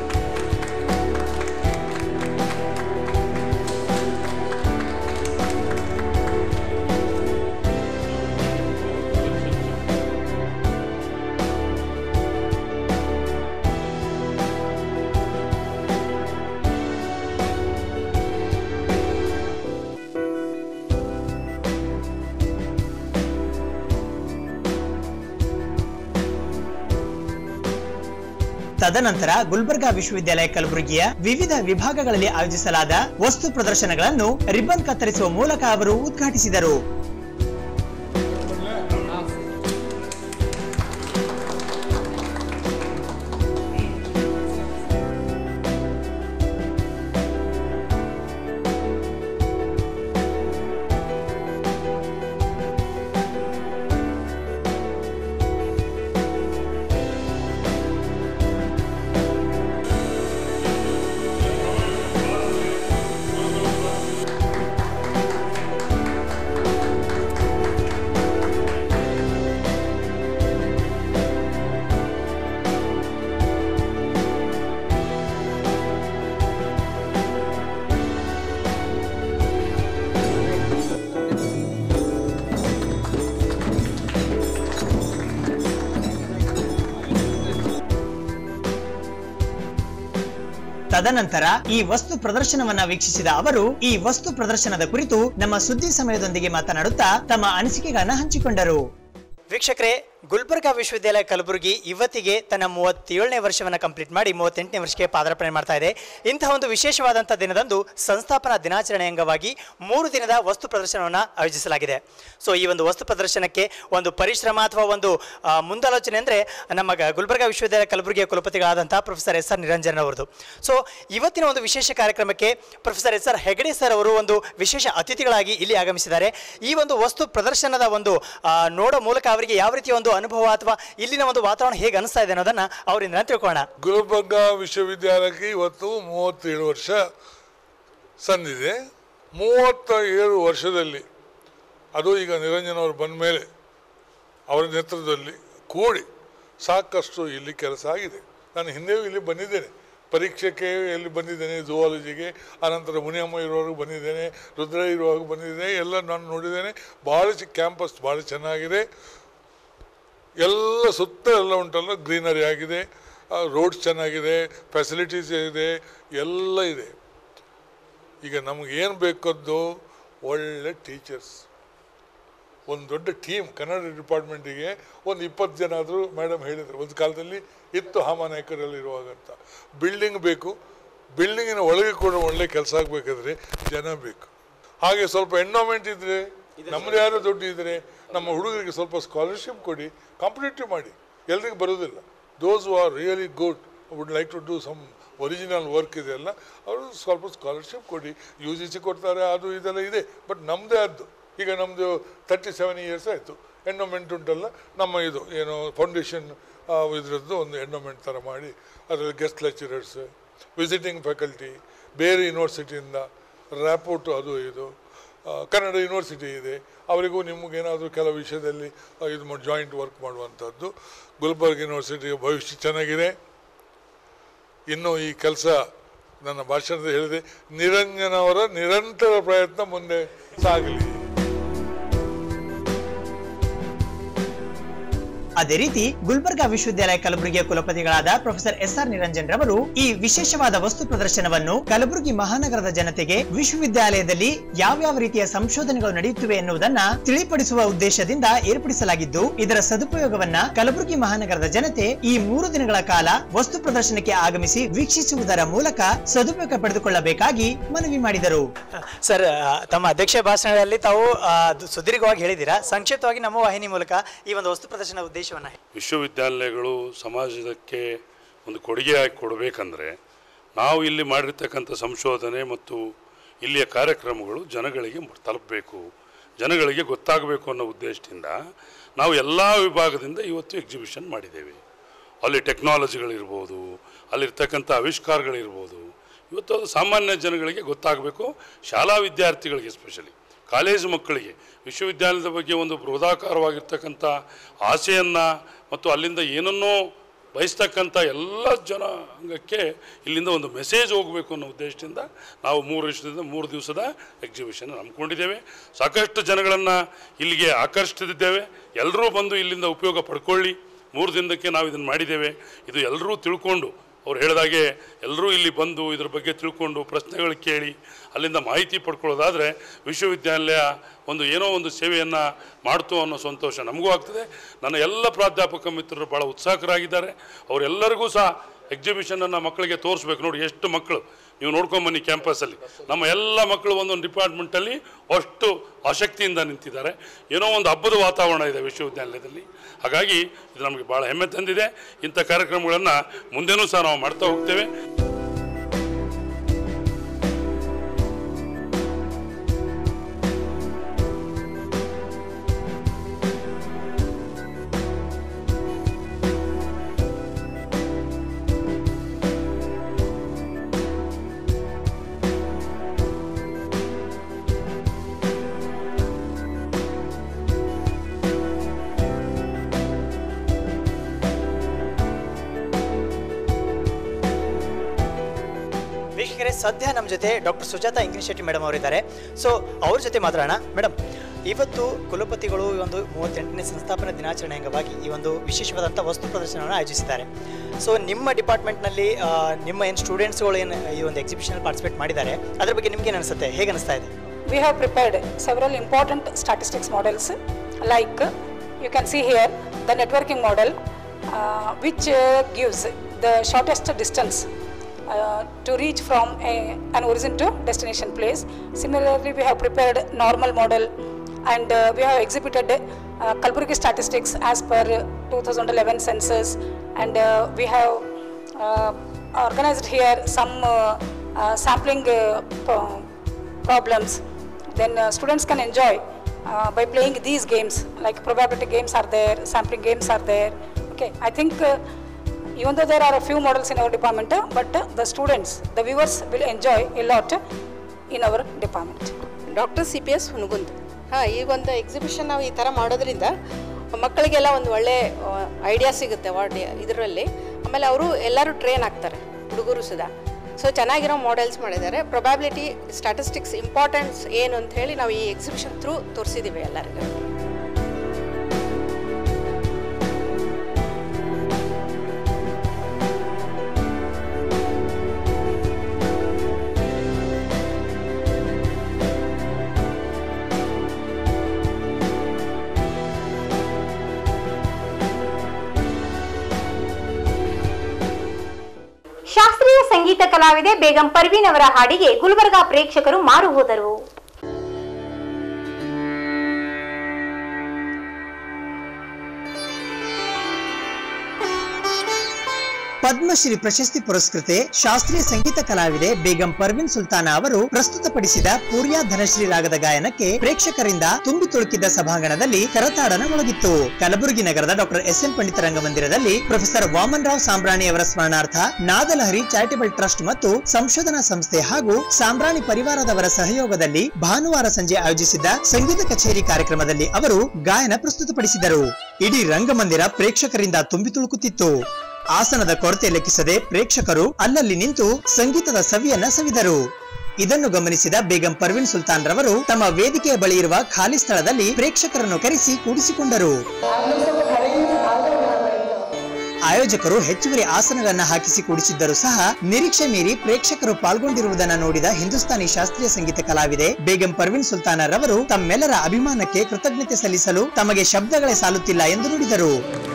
ತದನಂತರ ಗುಲ್ಬರ್ಗಾ ವಿಶ್ವವಿದ್ಯಾಲಯ ಕಲಬುರಗಿಯ ವಿವಿಧ ವಿಭಾಗಗಳಲ್ಲಿ ಆಯೋಜಿಸಲಾದ ವಸ್ತು ಪ್ರದರ್ಶನಗಳನ್ನು ರಿಬ್ಬನ್ ಕತ್ತರಿಸುವ ಮೂಲಕ ಅವರು ಉದ್ಘಾಟಿಸಿದರು ತದನಂತರ ಈ ವಸ್ತು ಪ್ರದರ್ಶನವನ್ನ ವೀಕ್ಷಿಸಿದ ಅವರು ಈ ವಸ್ತು ಪ್ರದರ್ಶನದ ಕುರಿತು ನಮ್ಮ ಸುದ್ದಿ ಸಮಯದೊಂದಿಗೆ ಮಾತನಾಡುತ್ತಾ ತಮ್ಮ ಅನಿಸಿಕೆಗಳನ್ನ ಹಂಚಿಕೊಂಡರು ವೀಕ್ಷಕರೇ ಗುಲ್ಬರ್ಗಾ ವಿಶ್ವವಿದ್ಯಾಲಯ ಕಲಬುರಗಿ ಇವತ್ತಿಗೆ ತನ್ನ ಮೂವತ್ತೇಳನೇ ವರ್ಷವನ್ನು ಕಂಪ್ಲೀಟ್ ಮಾಡಿ ಮೂವತ್ತೆಂಟನೇ ವರ್ಷಕ್ಕೆ ಪಾದಾರ್ಪಣೆ ಮಾಡ್ತಾ ಇದೆ ಇಂತಹ ಒಂದು ವಿಶೇಷವಾದಂಥ ದಿನದಂದು ಸಂಸ್ಥಾಪನಾ ದಿನಾಚರಣೆ ಅಂಗವಾಗಿ ಮೂರು ದಿನದ ವಸ್ತು ಪ್ರದರ್ಶನವನ್ನು ಆಯೋಜಿಸಲಾಗಿದೆ ಸೊ ಈ ಒಂದು ವಸ್ತು ಪ್ರದರ್ಶನಕ್ಕೆ ಒಂದು ಪರಿಶ್ರಮ ಅಥವಾ ಒಂದು ಆ, ಮುಂದಾಲೋಚನೆ ಅಂದರೆ ನಮ್ಮ ಗ- ಗುಲ್ಬರ್ಗಾ ವಿಶ್ವವಿದ್ಯಾಲಯ ಕಲಬುರಗಿಯ ಕುಲಪತಿಗಳಾದಂಥ ಪ್ರೊಫೆಸರ್ ಎಸ್ ಆರ್ ನಿರಂಜನ್ ಅವರದು ಸೊ ಇವತ್ತಿನ ಒಂದು ವಿಶೇಷ ಕಾರ್ಯಕ್ರಮಕ್ಕೆ professor S R Hegde sir ಅವರು ಒಂದು ವಿಶೇಷ ಅತಿಥಿಗಳಾಗಿ ಇಲ್ಲಿ ಆಗಮಿಸಿದ್ದಾರೆ ಈ ಒಂದು ವಸ್ತು ಪ್ರದರ್ಶನದ ಒಂದು ಆ, ನೋಡೋ ಮೂಲಕ ಅವರಿಗೆ ಯಾವ ರೀತಿಯ ಒಂದು ಅನುಭವ ಅಥವಾ ಇಲ್ಲಿನ ಒಂದು ವಾತಾವರಣ ಹೇಗೆ ಅನಿಸ್ತಾ ಇದೆ ಅನ್ನೋದನ್ನ ಅವರಿಂದ ತಿಳ್ಕೊಳ್ಳೋಣ ಗುಲ್ಬರ್ಗಾ ವಿಶ್ವವಿದ್ಯಾಲಯಕ್ಕೆ ಇವತ್ತು ಮೂವತ್ತೇಳು ವರ್ಷ ಸಂದಿದೆ ಮೂವತ್ತ ಏಳು ವರ್ಷದಲ್ಲಿ ಅದು ಈಗ ನಿರಂಜನ್ ಅವರು ಬಂದ ಮೇಲೆ ಅವರ ನೇತೃತ್ವದಲ್ಲಿ ಕೂಡಿ ಸಾಕಷ್ಟು ಇಲ್ಲಿ ಕೆಲಸ ಆಗಿದೆ ನಾನು ಹಿಂದೆಯೂ ಇಲ್ಲಿ ಬಂದಿದ್ದೇನೆ ಪರೀಕ್ಷೆಗೆ ಎಲ್ಲಿ ಬಂದಿದ್ದೇನೆ ಝುವಾಲಜಿಗೆ ಆನಂತರ ಮುನಿಯಮ್ಮ ಇರುವಾಗ ಬಂದಿದ್ದೇನೆ ರುದ್ರ ಇರುವಾಗ ಬಂದಿದ್ದೇನೆ ಎಲ್ಲ ನಾನು ನೋಡಿದ್ದೇನೆ ಭಾಳ ಕ್ಯಾಂಪಸ್ ಭಾಳ ಚೆನ್ನಾಗಿದೆ ಎಲ್ಲ ಸುತ್ತ ಎಲ್ಲ ಉಂಟಲ್ಲ ಗ್ರೀನರಿ ಆಗಿದೆ ರೋಡ್ಸ್ ಚೆನ್ನಾಗಿದೆ ಫೆಸಿಲಿಟೀಸ್ ಇದೆ ಎಲ್ಲ ಇದೆ ಈಗ ನಮ್ಗೆ ಏನು ಬೇಕದ್ದು ಒಳ್ಳೆ ಟೀಚರ್ಸ್ ಒಂದು ದೊಡ್ಡ ಟೀಮ್ ಕನ್ನಡ ಡಿಪಾರ್ಟ್ಮೆಂಟಿಗೆ ಒಂದು ಇಪ್ಪತ್ತು ಜನ ಆದರೂ ಮೇಡಮ್ ಹೇಳಿದರು ಒಂದು ಕಾಲದಲ್ಲಿ ಇತ್ತು ಹಾಮಾನಾಯಕರಲ್ಲಿ ಇರುವಾಗ ಅಂತ ಬಿಲ್ಡಿಂಗ್ ಬೇಕು ಬಿಲ್ಡಿಂಗಿನ ಒಳಗೆ ಕೂಡ ಒಳ್ಳೆ ಕೆಲಸ ಆಗಬೇಕಾದ್ರೆ ಜನ ಬೇಕು ಹಾಗೆ ಸ್ವಲ್ಪ ಎಂಡೋಮೆಂಟ್ ಇದ್ದರೆ ನಮ್ಮದು ಯಾರು ದುಡ್ಡು ಇದ್ದರೆ ನಮ್ಮ ಹುಡುಗರಿಗೆ ಸ್ವಲ್ಪ ಸ್ಕಾಲರ್ಶಿಪ್ ಕೊಡಿ ಕಾಂಪಿಟೇಟಿವ್ ಮಾಡಿ ಎಲ್ರಿಗೂ ಬರೋದಿಲ್ಲ those are really good would like to do some original work ಇದೆಯಲ್ಲ ಅವರು ಸ್ವಲ್ಪ ಸ್ಕಾಲರ್ಶಿಪ್ ಕೊಡಿ ಯು ಜಿ ಸಿ ಕೊಡ್ತಾರೆ ಅದು ಇದೆಲ್ಲ ಇದೆ ಬಟ್ ನಮ್ಮದೇ ಆದ್ದು ಈಗ ನಮ್ಮದು ತರ್ಟಿ ಸೆವೆನ್ ಇಯರ್ಸ್ ಆಯಿತು ಎಂಡೋಮೆಂಟ್ ಉಂಟಲ್ಲ ನಮ್ಮ ಇದು ಏನು ಫೌಂಡೇಶನ್ ಇದರದ್ದು ಒಂದು ಎಂಡೋಮೆಂಟ್ ಥರ ಮಾಡಿ ಅದರಲ್ಲಿ ಗೆಸ್ಟ್ ಲೆಕ್ಚರರ್ಸ್ ವಿಸಿಟಿಂಗ್ ಫ್ಯಾಕಲ್ಟಿ ಬೇರೆ ಯೂನಿವರ್ಸಿಟಿಯಿಂದ ರ್ಯಾಪೋರ್ಟು ಅದು ಇದು ಆ, ಕನ್ನಡ ಯೂನಿವರ್ಸಿಟಿ ಇದೆ ಅವರಿಗೂ ನಿಮಗೇನಾದರೂ ಕೆಲವು ವಿಷಯದಲ್ಲಿ ಆ, ಇದು ಮಾಡಿ ಜಾಯಿಂಟ್ ವರ್ಕ್ ಮಾಡುವಂಥದ್ದು ಗುಲ್ಬರ್ಗ್ ಯೂನಿವರ್ಸಿಟಿಯ ಭವಿಷ್ಯ ಚೆನ್ನಾಗಿದೆ ಇನ್ನು ಈ ಕೆಲಸ ನನ್ನ ಭಾಷಣದಲ್ಲಿ ಹೇಳಿದೆ ನಿರಂಜನವರ ನಿರಂತರ ಪ್ರಯತ್ನ ಮುಂದೆ ಸಾಗಲಿ ಅದೇ ರೀತಿ ಗುಲ್ಬರ್ಗಾ ವಿಶ್ವವಿದ್ಯಾಲಯ ಕಲಬುರಗಿಯ ಕುಲಪತಿಗಳಾದ ಪ್ರೊಫೆಸರ್ ಎಸ್ ಆರ್ ನಿರಂಜನ್ ರವರು ಈ ವಿಶೇಷವಾದ ವಸ್ತು ಪ್ರದರ್ಶನವನ್ನು ಕಲಬುರಗಿ ಮಹಾನಗರದ ಜನತೆಗೆ ವಿಶ್ವವಿದ್ಯಾಲಯದಲ್ಲಿ ಯಾವ್ಯಾವ ರೀತಿಯ ಸಂಶೋಧನೆಗಳು ನಡೆಯುತ್ತಿವೆ ಎನ್ನುವುದನ್ನ ತಿಳಿಪಡಿಸುವ ಉದ್ದೇಶದಿಂದ ಏರ್ಪಡಿಸಲಾಗಿದ್ದು ಇದರ ಸದುಪಯೋಗವನ್ನ ಕಲಬುರಗಿ ಮಹಾನಗರದ ಜನತೆ ಈ ಮೂರು ದಿನಗಳ ಕಾಲ ವಸ್ತು ಪ್ರದರ್ಶನಕ್ಕೆ ಆಗಮಿಸಿ ವೀಕ್ಷಿಸುವುದರ ಮೂಲಕ ಸದುಪಯೋಗ ಪಡೆದುಕೊಳ್ಳಬೇಕಾಗಿ ಮನವಿ ಮಾಡಿದರು ಸರ್ ತಮ್ಮ ಅಧ್ಯಕ್ಷ ಭಾಷಣದಲ್ಲಿ ತಾವು ಸುದೀರ್ಘವಾಗಿ ಹೇಳಿದ್ದೀರಾ ಸಂಕ್ಷಿಪ್ತವಾಗಿ ನಮ್ಮ ವಾಹಿನಿ ಮೂಲಕ ಈ ಒಂದು ವಸ್ತು ಪ್ರದರ್ಶನ ಉದ್ದೇಶವನ್ನ ವಿಶ್ವವಿದ್ಯಾಲಯಗಳು ಸಮಾಜಕ್ಕೆ ಒಂದು ಕೊಡುಗೆಯಾಗಿ ಕೊಡಬೇಕಂದ್ರೆ ನಾವು ಇಲ್ಲಿ ಮಾಡಿರ್ತಕ್ಕಂಥ ಸಂಶೋಧನೆ ಮತ್ತು ಇಲ್ಲಿಯ ಕಾರ್ಯಕ್ರಮಗಳು ಜನಗಳಿಗೆ ತಲುಪಬೇಕು ಜನಗಳಿಗೆ ಗೊತ್ತಾಗಬೇಕು ಅನ್ನೋ ಉದ್ದೇಶದಿಂದ ನಾವು ಎಲ್ಲ ವಿಭಾಗದಿಂದ ಇವತ್ತು ಎಕ್ಸಿಬಿಷನ್ ಮಾಡಿದ್ದೇವೆ ಅಲ್ಲಿ ಟೆಕ್ನಾಲಜಿಗಳಿರ್ಬೋದು ಅಲ್ಲಿರ್ತಕ್ಕಂಥ ಆವಿಷ್ಕಾರಗಳಿರ್ಬೋದು ಇವತ್ತು ಅದು ಸಾಮಾನ್ಯ ಜನಗಳಿಗೆ ಗೊತ್ತಾಗಬೇಕು ಶಾಲಾ ವಿದ್ಯಾರ್ಥಿಗಳಿಗೆ ಎಸ್ಪೆಷಲಿ ಕಾಲೇಜು ಮಕ್ಕಳಿಗೆ ವಿಶ್ವವಿದ್ಯಾಲಯದ ಬಗ್ಗೆ ಒಂದು ಬೃಹದಾಕಾರವಾಗಿರ್ತಕ್ಕಂಥ ಆಸೆಯನ್ನು ಮತ್ತು ಅಲ್ಲಿಂದ ಏನನ್ನೋ ಬಯಸ್ತಕ್ಕಂಥ ಎಲ್ಲ ಜನಾಂಗಕ್ಕೆ ಇಲ್ಲಿಂದ ಒಂದು ಮೆಸೇಜ್ ಹೋಗಬೇಕು ಅನ್ನೋ ಉದ್ದೇಶದಿಂದ ನಾವು ಮೂರು ವರ್ಷದಿಂದ ಮೂರು ದಿವಸದ ಎಕ್ಸಿಬಿಷನ್ ಹಮ್ಮಿಕೊಂಡಿದ್ದೇವೆ ಸಾಕಷ್ಟು ಜನಗಳನ್ನು ಇಲ್ಲಿಗೆ ಆಕರ್ಷಿಸಿದ್ದೇವೆ ಎಲ್ಲರೂ ಬಂದು ಇಲ್ಲಿಂದ ಉಪಯೋಗ ಪಡ್ಕೊಳ್ಳಿ ಮೂರು ದಿನಕ್ಕೆ ನಾವು ಇದನ್ನು ಮಾಡಿದ್ದೇವೆ ಇದು ಎಲ್ಲರೂ ತಿಳ್ಕೊಂಡು ಅವ್ರು ಹೇಳಿದಾಗೆ ಎಲ್ಲರೂ ಇಲ್ಲಿ ಬಂದು ಇದ್ರ ಬಗ್ಗೆ ತಿಳ್ಕೊಂಡು ಪ್ರಶ್ನೆಗಳು ಕೇಳಿ ಅಲ್ಲಿಂದ ಮಾಹಿತಿ ಪಡ್ಕೊಳ್ಳೋದಾದರೆ ವಿಶ್ವವಿದ್ಯಾಲಯ ಒಂದು ಏನೋ ಒಂದು ಸೇವೆಯನ್ನು ಮಾಡ್ತು ಅನ್ನೋ ಸಂತೋಷ ನಮಗೂ ಆಗ್ತದೆ ನನ್ನ ಎಲ್ಲ ಪ್ರಾಧ್ಯಾಪಕ ಮಿತ್ರರು ಭಾಳ ಉತ್ಸಾಹಕರಾಗಿದ್ದಾರೆ ಅವರೆಲ್ಲರಿಗೂ ಸಹ ಎಕ್ಸಿಬಿಷನನ್ನು ಮಕ್ಕಳಿಗೆ ತೋರಿಸ್ಬೇಕು ನೋಡಿ ಎಷ್ಟು ಮಕ್ಕಳು ನೀವು ನೋಡ್ಕೊಂಬನ್ನಿ ಕ್ಯಾಂಪಸಲ್ಲಿ ನಮ್ಮ ಎಲ್ಲ ಮಕ್ಕಳು ಒಂದೊಂದು ಡಿಪಾರ್ಟ್ಮೆಂಟಲ್ಲಿ ಅಷ್ಟು ಆಸಕ್ತಿಯಿಂದ ನಿಂತಿದ್ದಾರೆ ಏನೋ ಒಂದು ಹಬ್ಬದ ವಾತಾವರಣ ಇದೆ ವಿಶ್ವವಿದ್ಯಾಲಯದಲ್ಲಿ ಹಾಗಾಗಿ ಇದು ನಮಗೆ ಭಾಳ ಹೆಮ್ಮೆ ತಂದಿದೆ ಇಂಥ ಕಾರ್ಯಕ್ರಮಗಳನ್ನು ಮುಂದೆನೂ ಸಹ ನಾವು ಮಾಡ್ತಾ ಹೋಗ್ತೇವೆ ವೀಕ್ಷಕರೇ ಸದ್ಯ ನಮ್ಮ ಜೊತೆ doctor Sujata English Shetty madam ಅವರಿದ್ದಾರೆ ಸೊ ಅವ್ರ ಜೊತೆ ಮಾತಾಡೋಣ ಮೇಡಮ್ ಇವತ್ತು ಕುಲಪತಿಗಳು ಈ ಒಂದು ಮೂವತ್ತೆಂಟನೇ ಸಂಸ್ಥಾಪನಾ ದಿನಾಚರಣೆ ಅಂಗವಾಗಿ ಈ ಒಂದು ವಿಶೇಷವಾದಂಥ ವಸ್ತು ಪ್ರದರ್ಶನವನ್ನು ಆಯೋಜಿಸಿದ್ದಾರೆ ಸೊ ನಿಮ್ಮ ಡಿಪಾರ್ಟ್ಮೆಂಟ್ನಲ್ಲಿ ಆ, ನಿಮ್ಮ ಏನು ಸ್ಟೂಡೆಂಟ್ಸ್ಗಳು ಏನು ಈ ಒಂದು ಎಕ್ಸಿಬಿಷನ್ ಪಾರ್ಟಿಸಿಪೇಟ್ ಮಾಡಿದ್ದಾರೆ ಅದ್ರ ಬಗ್ಗೆ ನಿಮ್ಗೆ ಏನು ಅನಿಸುತ್ತೆ ಹೇಗೆ ಅನಿಸ್ತಾ ಇದೆ we have prepared several important statistics models like you can see here the networking model uh, which uh, gives the shortest distance uh, to reach from a, an origin to destination place. Similarly, we have prepared normal model and uh, we have exhibited uh, Kalburgi statistics as per 2011 census and uh, we have uh, organized here some uh, uh, sampling uh, pro- problems then uh, students can enjoy uh, by playing these games like probability games are there sampling games are there okay i think uh, even though there are a few models in our department uh, but uh, the students the viewers will enjoy a lot in our department doctor C P S Hunagund ಹಾಂ ಈ ಒಂದು exhibition ನಾವು ಈ ಥರ ಮಾಡೋದ್ರಿಂದ ಮಕ್ಕಳಿಗೆಲ್ಲ ಒಂದು ಒಳ್ಳೆ ಐಡಿಯಾ ಸಿಗುತ್ತೆ ವಾರ್ಡ್ ಇದರಲ್ಲಿ ಆಮೇಲೆ ಅವರು ಎಲ್ಲರೂ ಟ್ರೈನ್ ಆಗ್ತಾರೆ ಹುಡುಗರು ಸುಧಾ ಸೊ ಚೆನ್ನಾಗಿರೋ ಮಾಡೆಲ್ಸ್ ಮಾಡಿದ್ದಾರೆ ಪ್ರೊಬ್ಯಾಬಿಲಿಟಿ ಸ್ಟ್ಯಾಟಿಸ್ಟಿಕ್ಸ್ ಇಂಪಾರ್ಟೆನ್ಸ್ ಏನು ಅಂತ ಹೇಳಿ ನಾವು ಈ ಎಕ್ಸಿಬಿಷನ್ ಥ್ರೂ ತೋರಿಸಿದ್ದೀವಿ ಎಲ್ಲರಿಗೂ ಶಾಸ್ತ್ರೀಯ ಸಂಗೀತ ಕಲಾವಿದೆ ಬೇಗಂ ಪರ್ವೀನ್ ಅವರ ಹಾಡಿಗೆ ಗುಲ್ಬರ್ಗಾ ಪ್ರೇಕ್ಷಕರು ಮಾರು ಹೋದರು ಪದ್ಮಶ್ರೀ ಪ್ರಶಸ್ತಿ ಪುರಸ್ಕೃತೆ ಶಾಸ್ತ್ರೀಯ ಸಂಗೀತ ಕಲಾವಿದೆ ಬೇಗಂ ಪರ್ವಿನ್ ಸುಲ್ತಾನ ಅವರು ಪ್ರಸ್ತುತಪಡಿಸಿದ ಪೂರ್ಯ ಧನಶ್ರೀ ರಾಗದ ಗಾಯನಕ್ಕೆ ಪ್ರೇಕ್ಷಕರಿಂದ ತುಂಬಿ ತುಳುಕಿದ್ದ ಸಭಾಂಗಣದಲ್ಲಿ ಕರತಾಡನ ಮೊಳಗಿತ್ತು ಕಲಬುರಗಿ ನಗರದ ಡಾಕ್ಟರ್ ಎಸ್ ಎಂ ಪಂಡಿತ ರಂಗಮಂದಿರದಲ್ಲಿ ಪ್ರೊಫೆಸರ್ ವಾಮನ್ ರಾವ್ ಸಾಂಬ್ರಾಣಿ ಅವರ ಸ್ಮರಣಾರ್ಥ ನಾದಲಹರಿ ಚಾರಿಟಬಲ್ ಟ್ರಸ್ಟ್ ಮತ್ತು ಸಂಶೋಧನಾ ಸಂಸ್ಥೆ ಹಾಗೂ ಸಾಂಬ್ರಾಣಿ ಪರಿವಾರದವರ ಸಹಯೋಗದಲ್ಲಿ ಭಾನುವಾರ ಸಂಜೆ ಆಯೋಜಿಸಿದ್ದ ಸಂಗೀತ ಕಚೇರಿ ಕಾರ್ಯಕ್ರಮದಲ್ಲಿ ಅವರು ಗಾಯನ ಪ್ರಸ್ತುತಪಡಿಸಿದರು ಇಡೀ ರಂಗಮಂದಿರ ಪ್ರೇಕ್ಷಕರಿಂದ ತುಂಬಿ ತುಳುಕುತ್ತಿತ್ತು ಆಸನದ ಕೊರತೆ ಲೆಕ್ಕಿಸದೆ ಪ್ರೇಕ್ಷಕರು ಅಲ್ಲಲ್ಲಿ ನಿಂತು ಸಂಗೀತದ ಸವಿಯನ್ನ ಸವಿದರು ಇದನ್ನು ಗಮನಿಸಿದ ಬೇಗಂ ಪರ್ವಿನ್ ಸುಲ್ತಾನ್ ರವರು ತಮ್ಮ ವೇದಿಕೆಯ ಬಳಿ ಇರುವ ಖಾಲಿ ಸ್ಥಳದಲ್ಲಿ ಪ್ರೇಕ್ಷಕರನ್ನು ಕರೆಸಿ ಕೂಡಿಸಿಕೊಂಡರು ಆಯೋಜಕರು ಹೆಚ್ಚುವರಿ ಆಸನಗಳನ್ನ ಹಾಕಿಸಿ ಕೂಡಿಸಿದ್ದರೂ ಸಹ ನಿರೀಕ್ಷೆ ಮೀರಿ ಪ್ರೇಕ್ಷಕರು ಪಾಲ್ಗೊಂಡಿರುವುದನ್ನ ನೋಡಿದ ಹಿಂದೂಸ್ತಾನಿ ಶಾಸ್ತ್ರೀಯ ಸಂಗೀತ ಕಲಾವಿದೆ ಬೇಗಂ ಪರ್ವಿನ್ ಸುಲ್ತಾನ ರವರು ತಮ್ಮೆಲ್ಲರ ಅಭಿಮಾನಕ್ಕೆ ಕೃತಜ್ಞತೆ ಸಲ್ಲಿಸಲು ತಮಗೆ ಶಬ್ದಗಳೇ ಸಾಲುತ್ತಿಲ್ಲ ಎಂದು ನುಡಿದರು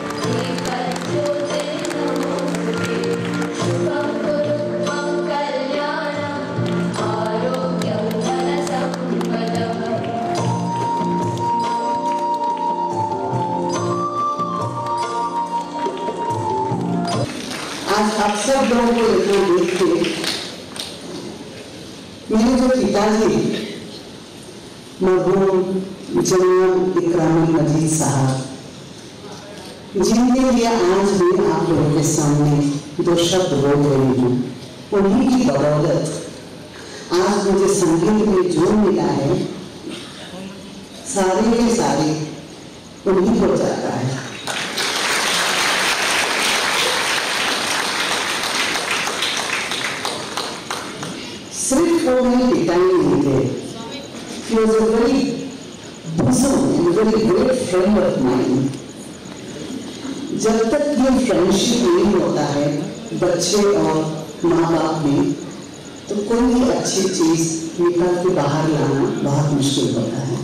आज आप सब लोगों को यहाँ देख के मेरे जो पिताजी मरहूम जनाब इकरामुल मजीद साहब जिनके लिए आज मैं आप लोगों के सामने दो शब्द बोल रही हूँ उन्हीं की बदौलत आज मुझे संगीत में जो मिला है सारे के सारे उन्हीं को जाता है सिर्फ वो मेरे पिताजी नहीं थे He was a very bosom and very great friend of mine. जब तक ये फ्रेंडशिप नहीं होता है बच्चे और माँ बाप में तो कोई भी अच्छी चीज निकाल के बाहर लाना बहुत मुश्किल होता है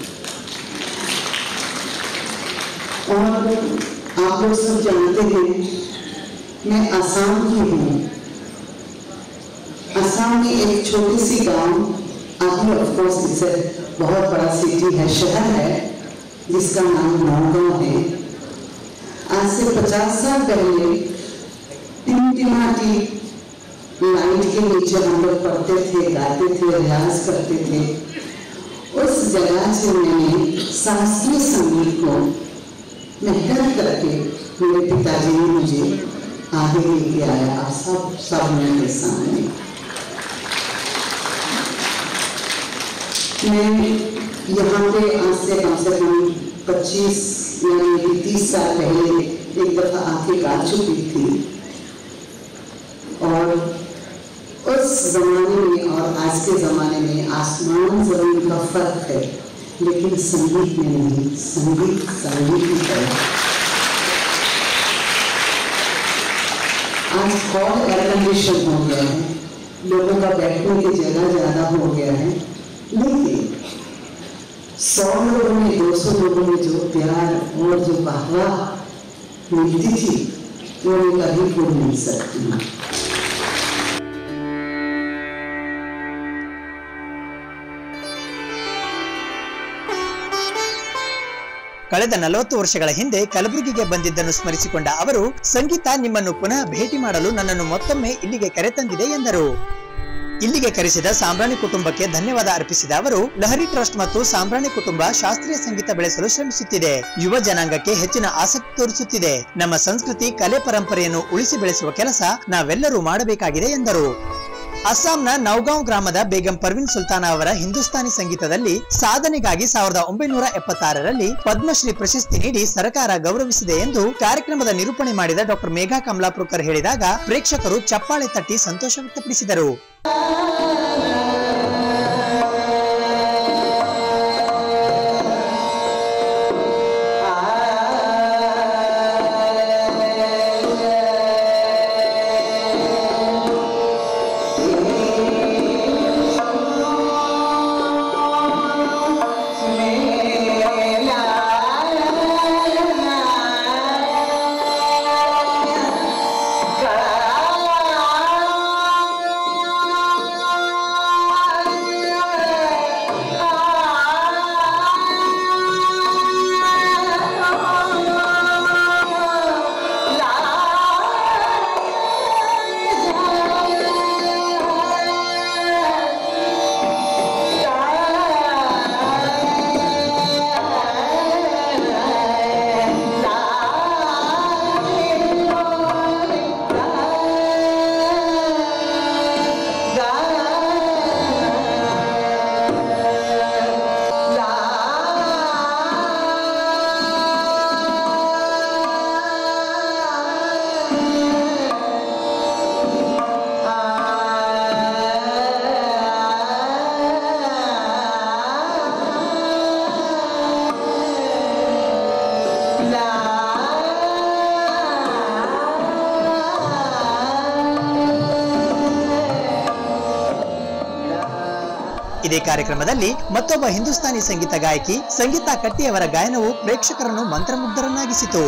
और आप लोग सब जानते हैं मैं आसाम की हूँ असम में एक छोटी सी गांव अभी ऑफ कोर्स इसे बहुत बड़ा सिटी है शहर है जिसका नाम नौगांव है आज से 50 साल पहले टिमटिमाटी लाइट के नीचे हम लोग पढ़ते थे गाते थे रियाज करते थे उस जगह से मैंने शास्त्रीय संगीत को मेहनत करके मेरे पिताजी ने मुझे आगे लेके आया आप सब सब मेरे सामने मैं यहाँ पे आज से कम से कम 25 यानी कि 30 साल पहले एक दफा आके गा चुकी थी और उस जमाने में और आज के जमाने में आसमान जमीन का फर्क है लेकिन संगीत में नहीं संगीत संगीत की तरह आज और एयर कंडीशन हो गया है लोगों का बैठने की जगह ज्यादा हो गया है लेकिन सौ लोगों में दो सौ लोगों में जो प्यार और जो वाहवाह मिलती थी वो मैं कभी भूल नहीं सकती हूँ ಕಳೆದ ನಲವತ್ತು ವರ್ಷಗಳ ಹಿಂದೆ ಕಲಬುರಗಿಗೆ ಬಂದಿದ್ದನ್ನು ಸ್ಮರಿಸಿಕೊಂಡ ಅವರು ಸಂಗೀತ ನಿಮ್ಮನ್ನು ಪುನಃ ಭೇಟಿ ಮಾಡಲು ನನ್ನನ್ನು ಮತ್ತೊಮ್ಮೆ ಇಲ್ಲಿಗೆ ಕರೆತಂದಿದೆ ಎಂದರು ಇಲ್ಲಿಗೆ ಕರೆಸಿದ ಸಾಂಬ್ರಾಣಿ ಕುಟುಂಬಕ್ಕೆ ಧನ್ಯವಾದ ಅರ್ಪಿಸಿದ ಅವರು ಲಹರಿ ಟ್ರಸ್ಟ್ ಮತ್ತು ಸಾಂಬ್ರಾಣಿ ಕುಟುಂಬ ಶಾಸ್ತ್ರೀಯ ಸಂಗೀತ ಬೆಳೆಸಲು ಶ್ರಮಿಸುತ್ತಿದೆ ಯುವ ಜನಾಂಗಕ್ಕೆ ಹೆಚ್ಚಿನ ಆಸಕ್ತಿ ತೋರಿಸುತ್ತಿದೆ ನಮ್ಮ ಸಂಸ್ಕೃತಿ ಕಲೆ ಪರಂಪರೆಯನ್ನು ಉಳಿಸಿ ಬೆಳೆಸುವ ಕೆಲಸ ನಾವೆಲ್ಲರೂ ಮಾಡಬೇಕಾಗಿದೆ ಎಂದರು ಅಸ್ಸಾಂನ ನೌಗಾಂವ್ ಗ್ರಾಮದ ಬೇಗಂ ಪರ್ವಿನ್ ಸುಲ್ತಾನ ಅವರ ಹಿಂದೂಸ್ತಾನಿ ಸಂಗೀತದಲ್ಲಿ ಸಾಧನೆಗಾಗಿ ಸಾವಿರದ ಒಂಬೈನೂರ ಎಪ್ಪತ್ತಾರರಲ್ಲಿ ಪದ್ಮಶ್ರೀ ಪ್ರಶಸ್ತಿ ನೀಡಿ ಸರ್ಕಾರ ಗೌರವಿಸಿದೆ ಎಂದು ಕಾರ್ಯಕ್ರಮದ ನಿರೂಪಣೆ ಮಾಡಿದ ಡಾಕ್ಟರ್ ಮೇಘಾ ಕಮಲಾಪುರ್ಕರ್ ಹೇಳಿದಾಗ ಪ್ರೇಕ್ಷಕರು ಚಪ್ಪಾಳೆ ತಟ್ಟಿ ಸಂತೋಷ ವ್ಯಕ್ತಪಡಿಸಿದರು ಇದೇ ಕಾರ್ಯಕ್ರಮದಲ್ಲಿ ಮತ್ತೊಬ್ಬ ಹಿಂದೂಸ್ತಾನಿ ಸಂಗೀತ ಗಾಯಕಿ ಸಂಗೀತ ಕಟ್ಟಿಯವರ ಗಾಯನವು ಪ್ರೇಕ್ಷಕರನ್ನು ಮಂತ್ರಮುಗ್ಧರನ್ನಾಗಿಸಿತು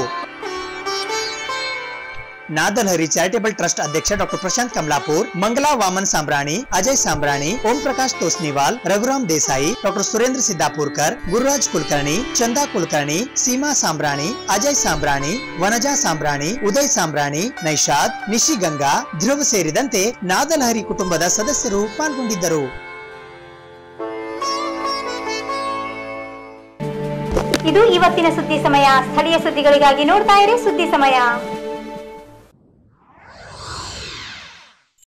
ನಾದಲಹರಿ ಚಾರಿಟೇಬಲ್ ಟ್ರಸ್ಟ್ ಅಧ್ಯಕ್ಷ ಡಾಕ್ಟರ್ ಪ್ರಶಾಂತ್ ಕಮಲಾಪುರ್ ಮಂಗಲಾ ವಾಮನ್ ಸಾಂಬ್ರಾಣಿ ಅಜಯ್ ಸಾಂಬ್ರಾಣಿ ಓಂ ಪ್ರಕಾಶ್ ತೋಸ್ನಿವಾಲ್ ರಘುರಾಮ್ ದೇಸಾಯಿ ಡಾಕ್ಟರ್ ಸುರೇಂದ್ರ ಸಿದ್ದಾಪುರ್ಕರ್ ಗುರುರಾಜ್ ಕುಲಕರ್ಣಿ ಚಂದಾ ಕುಲಕರ್ಣಿ ಸೀಮಾ ಸಾಂಬ್ರಾಣಿ ಅಜಯ್ ಸಾಂಬ್ರಾಣಿ ವನಜಾ ಸಾಂಬ್ರಾಣಿ ಉದಯ್ ಸಾಂಬ್ರಾಣಿ ನೈಷಾದ್ ನಿಶಿಗಂಗಾ ಧ್ರುವ ಸೇರಿದಂತೆ ನಾದಲಹರಿ ಕುಟುಂಬದ ಸದಸ್ಯರು ಪಾಲ್ಗೊಂಡಿದ್ದರು ಇದು ಇವತ್ತಿನ ಸುದ್ದಿ ಸಮಯ ಸ್ಥಳೀಯ ಸುದ್ದಿಗಳಿಗಾಗಿ ನೋಡ್ತಾ ಇರಿ ಸುದ್ದಿ ಸಮಯ